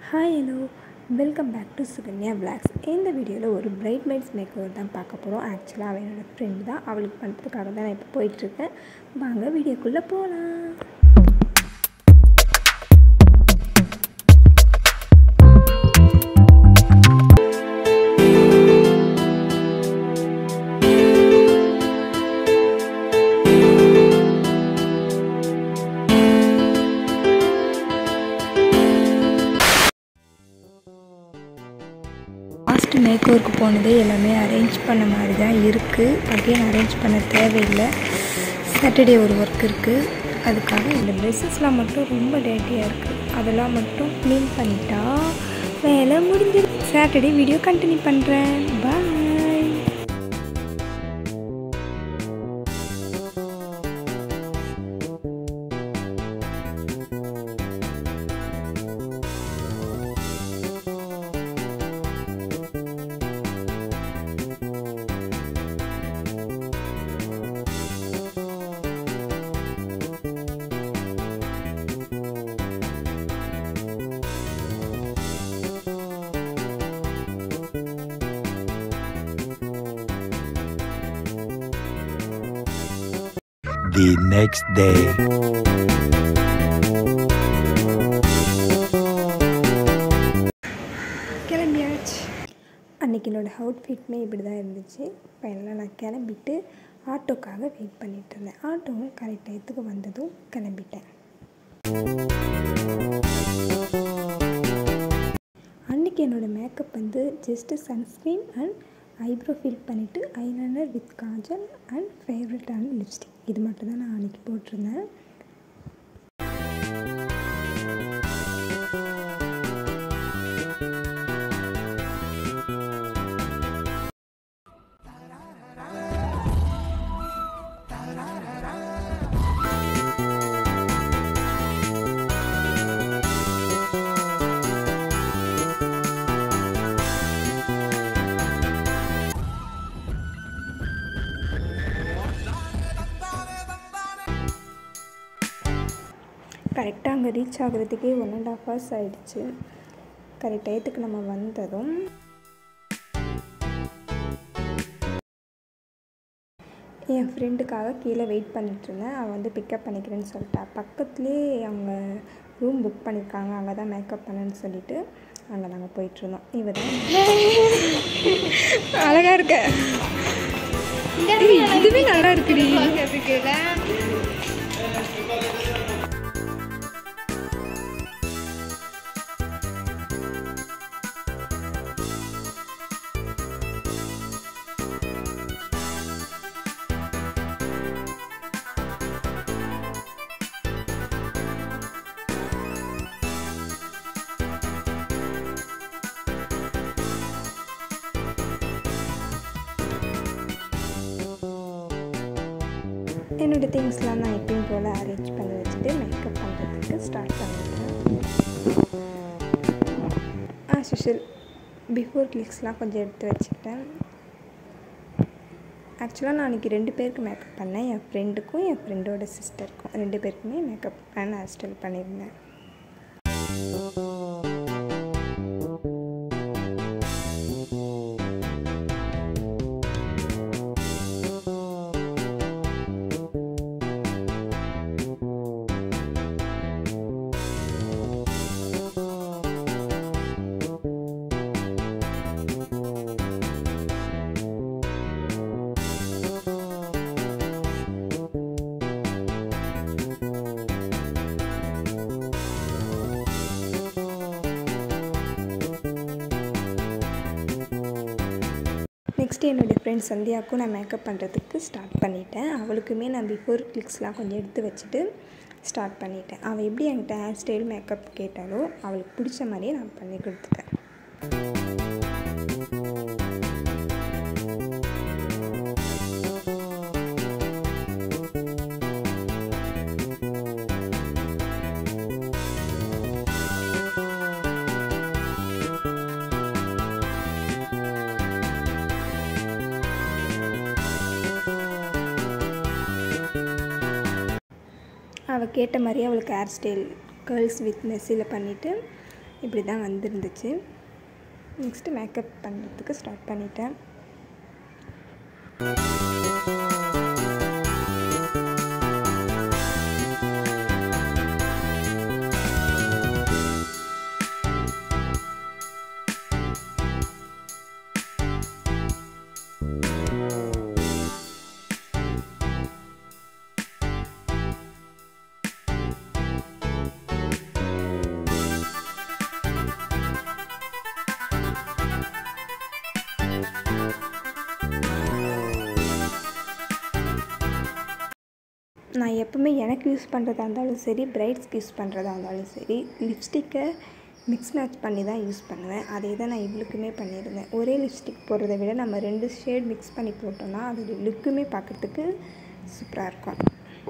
Hi hello welcome back to Sukanya vlogs இந்த வீடியோவில் ஒரு பிரைட் மைட்ஸ் மேக் ஓவர் தான் பார்க்க போகிறோம் ஆக்சுவலாக அவள் என்னோடய ஃப்ரெண்ட் தான் அவளுக்கு பண்ணுறதுக்காக தான் நான் இப்போ போயிட்டுருக்கேன் வாங்க வீடியோக்குள்ளே போகலாம் லாஸ்ட் மேக் ஓவருக்கு போனது எல்லாமே அரேஞ்ச் பண்ண மாதிரி தான் இருக்குது அகைன் அரேஞ்ச் பண்ண தேவையில்லை சாட்டர்டே ஒரு ஒர்க் இருக்குது அதுக்காக இந்த ட்ரெஸ்ஸஸ்லாம் மட்டும் ரொம்ப டேட்டியாக இருக்குது அதெல்லாம் மட்டும் க்ளீன் பண்ணிட்டா வேலை முடிஞ்சிடும் சாட்டர்டே வீடியோ கண்டினியூ பண்ணுறேன் பாய் the next day. கிளம்பியாச்சு அன்றைக்கி என்னோடய அவுட்ஃபிட்மே இப்படி தான் இருந்துச்சு ஃபைனலாக நான் கிளம்பிட்டு ஆட்டோக்காக வெயிட் பண்ணிட்டு இருந்தேன் ஆட்டோவும் கரெக்ட் டயத்துக்கு வந்ததும் கிளம்பிட்டேன் அன்றைக்கி என்னோடய மேக்கப் வந்து just sunscreen and eyebrow fill பண்ணிவிட்டு ஐலைனர் வித் காஜல் அண்ட் ஃபேவரட்டான லிப்ஸ்டிக் இது மட்டும் தான் நான் அன்றைக்கி போட்டிருந்தேன் கரெக்டாக அங்கே ரீச் ஆகுறதுக்கே ஒன் அண்ட் ஆஃப் ஹவர்ஸ் ஆகிடுச்சு கரெக்ட் டயத்துக்கு நம்ம வந்ததும் என் ஃப்ரெண்டுக்காக கீழே வெயிட் பண்ணிட்டு இருந்தேன் அவள் வந்து பிக்கப் பண்ணிக்கிறேன்னு சொல்லிட்டா பக்கத்துலேயே அவங்க ரூம் புக் பண்ணியிருக்காங்க அங்கே தான் மேக்கப் பண்ணேன்னு சொல்லிட்டு அங்கே நாங்கள் போயிட்டுருந்தோம் இவ தான் அழகாக இருக்க இதுவே நல்லா இருக்குடி என்னோடய திங்ஸ்லாம் நான் எப்பயும் போல் அரேஞ்ச் பண்ணி வச்சுட்டு மேக்கப் பண்ணுறதுக்கு ஸ்டார்ட் பண்ணிட்டேன் ஆஸ் யூஷுவல் பிஃபோர் கிளிக்ஸ்லாம் கொஞ்சம் எடுத்து வச்சுக்கிட்டேன் ஆக்சுவலாக நான் அன்றைக்கி ரெண்டு பேருக்கு மேக்கப் பண்ணேன் என் ஃப்ரெண்டுக்கும் என் ஃப்ரெண்டோட சிஸ்டருக்கும் ரெண்டு பேருக்குமே மேக்கப் அண்ட் ஹேர் ஸ்டைல் பண்ணியிருந்தேன் நெக்ஸ்ட்டு என்னுடைய ஃப்ரெண்ட் சந்தியாவுக்கும் நான் மேக்கப் பண்ணுறதுக்கு ஸ்டார்ட் பண்ணிட்டேன் அவளுக்குமே நான் பிஃபோர் கிளிக்ஸ்லாம் கொஞ்சம் எடுத்து வச்சுட்டு ஸ்டார்ட் பண்ணிட்டேன் அவள் எப்படி என்கிட்ட ஹேர் ஸ்டைல் மேக்கப் கேட்டாலோ அவளுக்கு பிடிச்ச மாதிரியே நான் பண்ணி கொடுத்துட்டேன் அவள் கேட்ட மாதிரியே அவளுக்கு ஹேர் ஸ்டைல் கேர்ள்ஸ் வித் மெஸ்ஸில் பண்ணிவிட்டு இப்படி தான் வந்துருந்துச்சு நெக்ஸ்ட்டு மேக்கப் பண்ணுறதுக்கு ஸ்டார்ட் பண்ணிட்டேன் நான் எப்பவுமே எனக்கு யூஸ் பண்ணுறதா இருந்தாலும் சரி பிரைட்ஸ்க்கு யூஸ் பண்ணுறதா இருந்தாலும் சரி லிப்ஸ்டிக்கை மிக்ஸ் மேட்ச் பண்ணி தான் யூஸ் பண்ணுவேன் அதே தான் நான் இவளுக்குமே பண்ணியிருந்தேன் ஒரே லிப்ஸ்டிக் போடுறத விட நம்ம ரெண்டு ஷேட் மிக்ஸ் பண்ணி போட்டோம்னா அதோட லுக்குமே பார்க்குறதுக்கு சூப்பராக இருக்கும்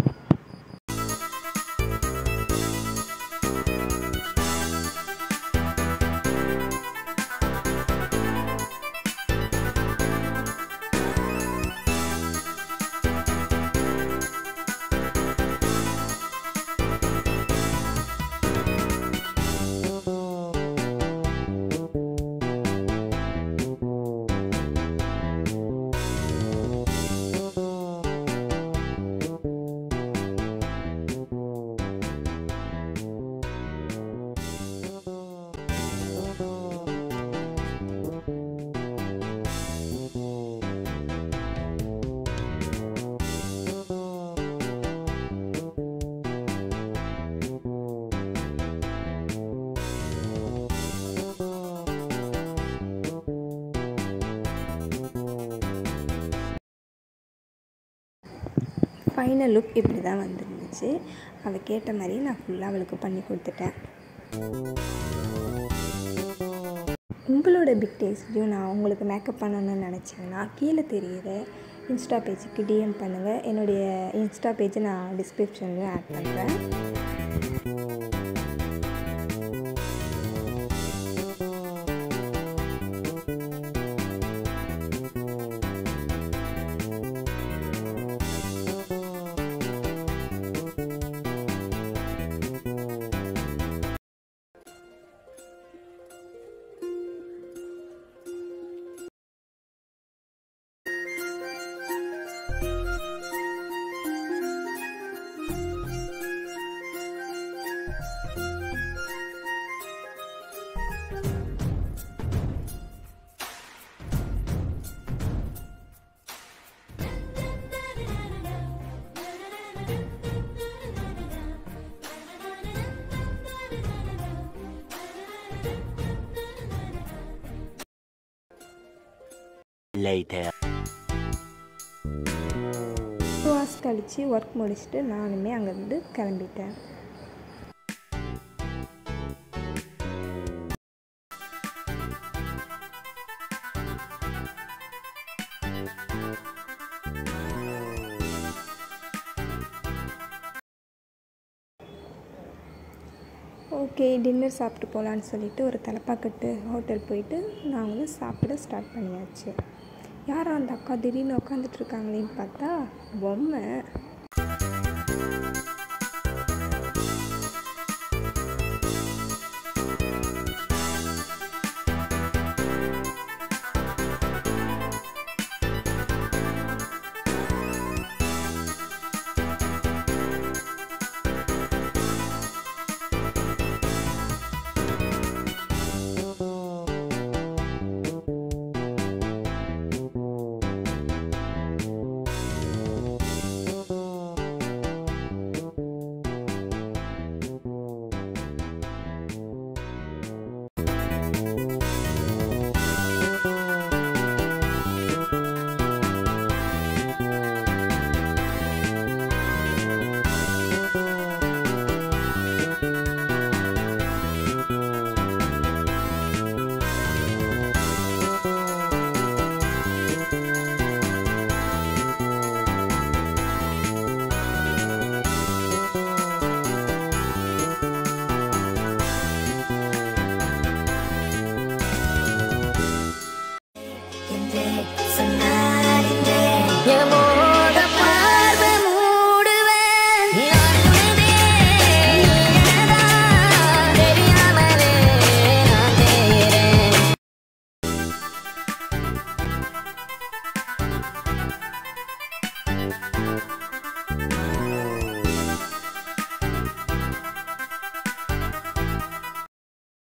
ஃபைனல் லுக் இப்படி தான் வந்துருந்துச்சு அவள் கேட்ட மாதிரி நான் ஃபுல்லாக அவளுக்கு பண்ணி கொடுத்துட்டேன் உங்களோட பிக் டேஸ்ட்லையும் நான் உங்களுக்கு மேக்கப் பண்ணணும்னு நினச்சிங்கன்னா கீழே தெரியிற இன்ஸ்டா பேஜுக்கு டிஎம் பண்ணுங்கள் என்னுடைய இன்ஸ்டா பேஜை நான் டிஸ்கிரிப்ஷன்லையும் ஆட் பண்ணுறேன் Later. டூ ஹவர்ஸ் கழித்து ஒர்க் முடிச்சுட்டு நானுமே அங்கேருந்து கிளம்பிட்டேன் ஓகே டின்னர் சாப்பிட்டு போகலான்னு சொல்லிட்டு ஒரு தலப்பாக்கட்டு ஹோட்டல் போயிட்டு நாங்களும் சாப்பிட ஸ்டார்ட் பண்ணியாச்சு யாரா அந்த அக்கா திடீர்னு உட்காந்துட்டு இருக்காங்களேன்னு பார்த்தா பொம்மை